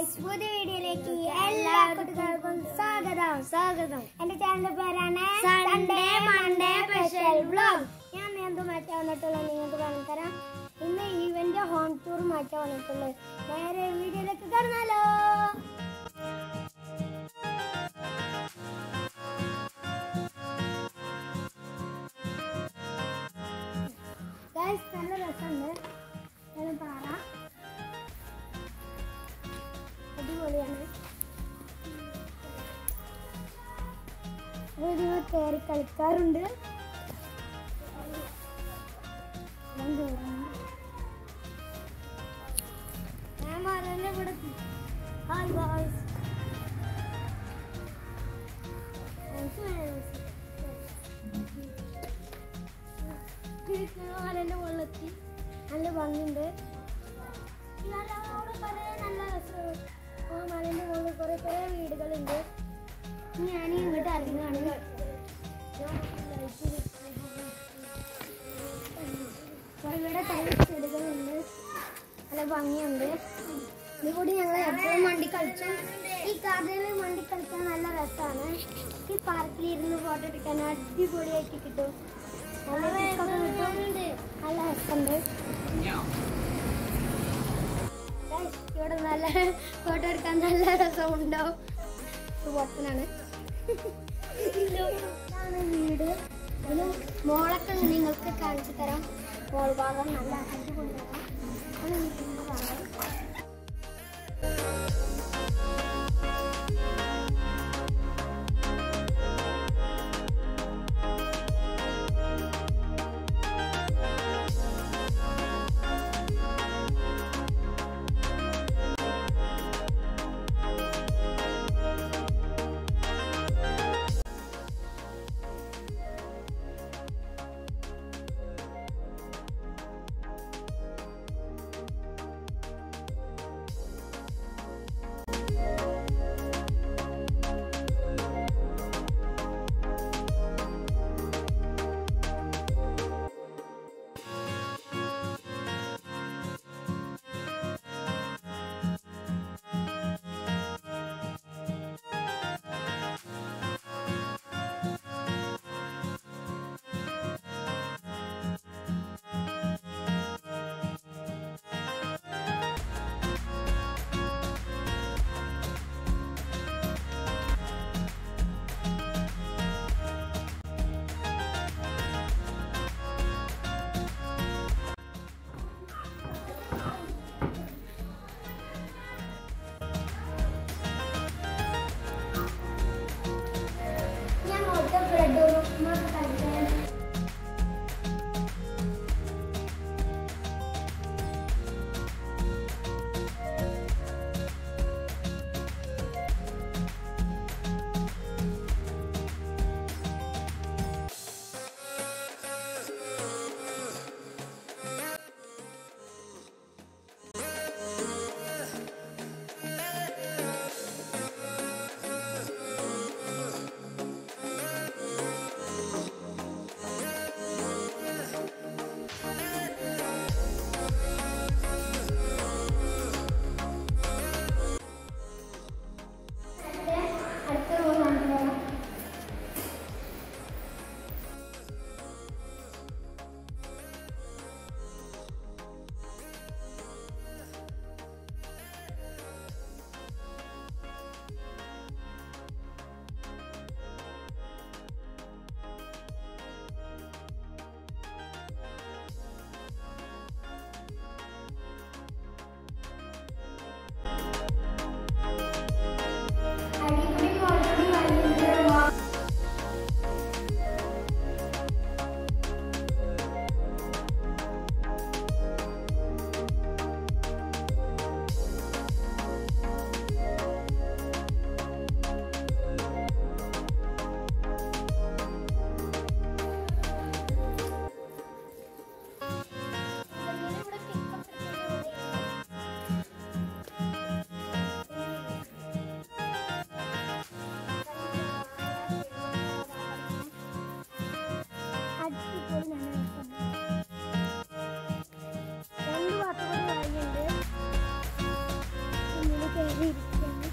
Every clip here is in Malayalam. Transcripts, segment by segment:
ഗൈസ് പുതിയ വീഡിയോയിലേക്ക് എല്ലാ കുട്ടികൾക്കും സ്വാഗതം സ്വാഗതം എന്റെ ചാനലിന്റെ പേരാണ് സൺഡേ മൺഡേ സ്പെഷ്യൽ വ്ലോഗ് ഞാൻ എന്ത് മാറ്റാൻ വന്നിട്ടുള്ളത് നിങ്ങൾക്ക് പറഞ്ഞു തരാം ഇന്ന് ഈവന്റെ ഹോം ടൂർ മാറ്റാൻ വന്നിട്ടുള്ളത് നേരെ വീഡിയോയിലേക്ക് കടന്നാലോ ഗൈസ് നല്ല രസമുണ്ട് ഞാൻ പാറ അടിപൊളിയാണ് ഒരു കയറി കളിക്കാറുണ്ട് ഞാൻ കേറുന്നു. ഞാൻ മലന്റെ ഇവിടെ എത്തി. ഹായ് ഗായ്സ് മലന്റെ മുകളിലെത്തി നല്ല ഭംഗിയുണ്ട് ഇയാളെ അവിടെ പല നല്ല രസമാണ് ആ മലന്റെ മുകളിൽ കുറെ കുറെ വീടുകളുണ്ട് ഇനി ഞാൻ ഇങ്ങോട്ട് ഇറങ്ങുകയാണ് കുറെ ഇവിടെ തൈ ചെടികളുണ്ട് നല്ല ഭംഗിയുണ്ട് ഇത് കൂടി ഞങ്ങൾ എപ്പോഴും മണ്ടി കളിച്ചു ഈ കാർഡിൽ മണ്ടി കളിക്കാൻ നല്ല രസമാണ് ഈ പാർക്കിൽ ഇരുന്ന് ഫോട്ടോ എടുക്കാൻ അടിപൊളിയായിട്ട് കിട്ടും നല്ല രസമൊക്കെ കിട്ടും നല്ല രസമുണ്ട് Guys, ഇവിടെ നല്ല ഫോട്ടോ എടുക്കാൻ നല്ല രസമുണ്ടാവും പൊട്ടനാണ് ഇതാണ് വീട് അതിന് മോളൊക്കെ നിങ്ങൾക്ക് കാണിച്ചു തരാം മോൾ ഭാഗം നല്ല അടിപൊളിയാണ് അത് വീട്ടിൻ്റെ ഭാഗം ഇവിടെ ഇരിക്കുകയാണ്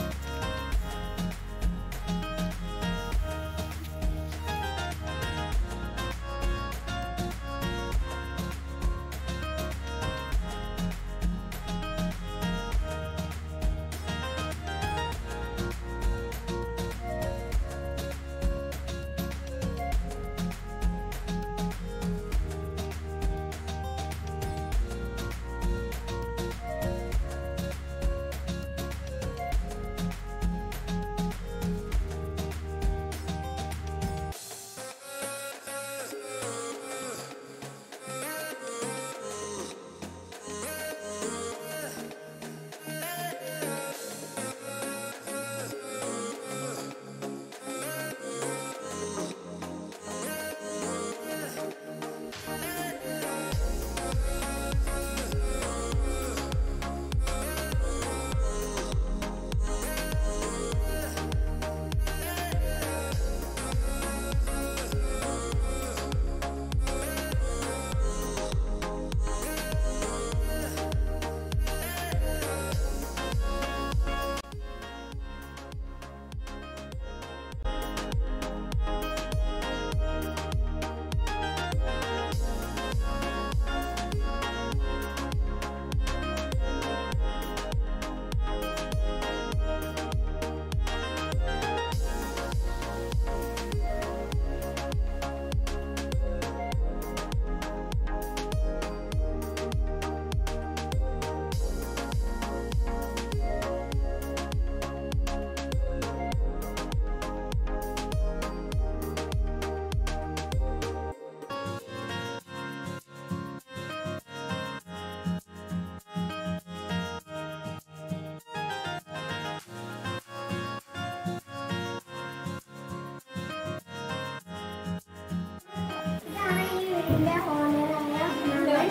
ഇതാണ് ഈ വീടിന്റെ ഓണറായ മകൾ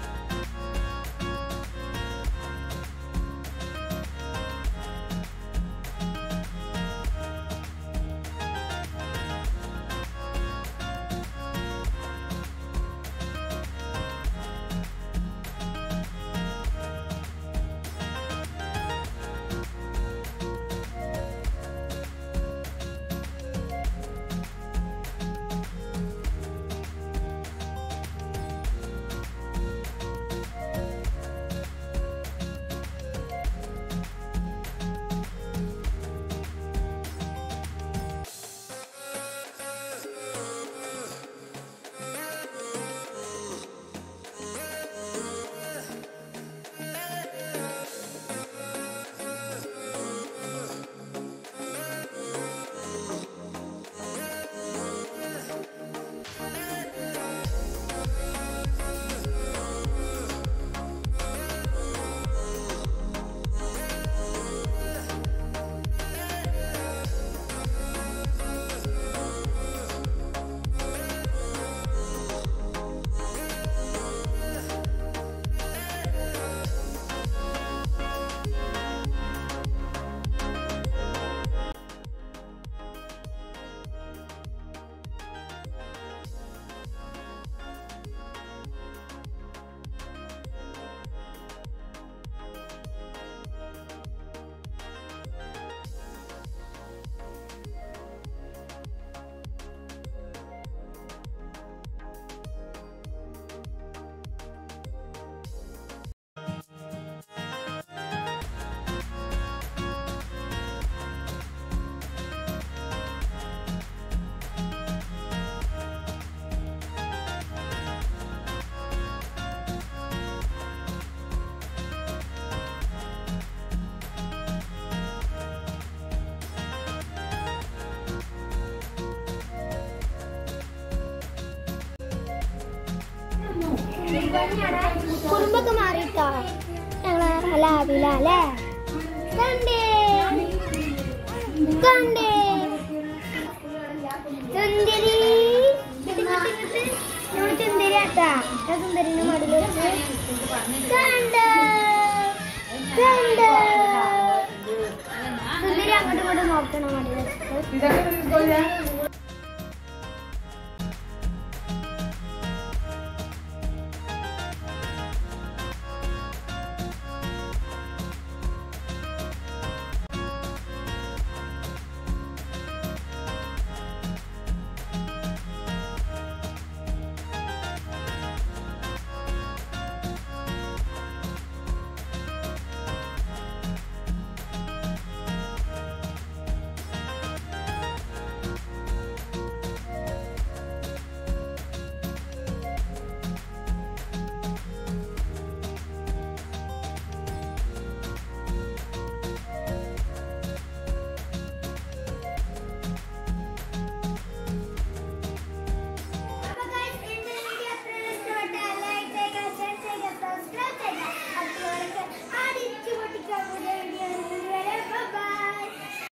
കുടുംബൊക്കെ മാറിയിട്ടോ ഞങ്ങള് ലാബിലല്ലേ കണ്ടേ കണ്ടേ സുന്ദരി സുന്ദരി ആട്ടാ സുന്ദരിന്റെ മടിയിൽ വെച്ച് കണ്ട കണ്ട സുന്ദരി അങ്ങോട്ടും ഇങ്ങോട്ടും നോക്കണം മടിയിൽ വെച്ചിട്ട് ഇതൊക്കെ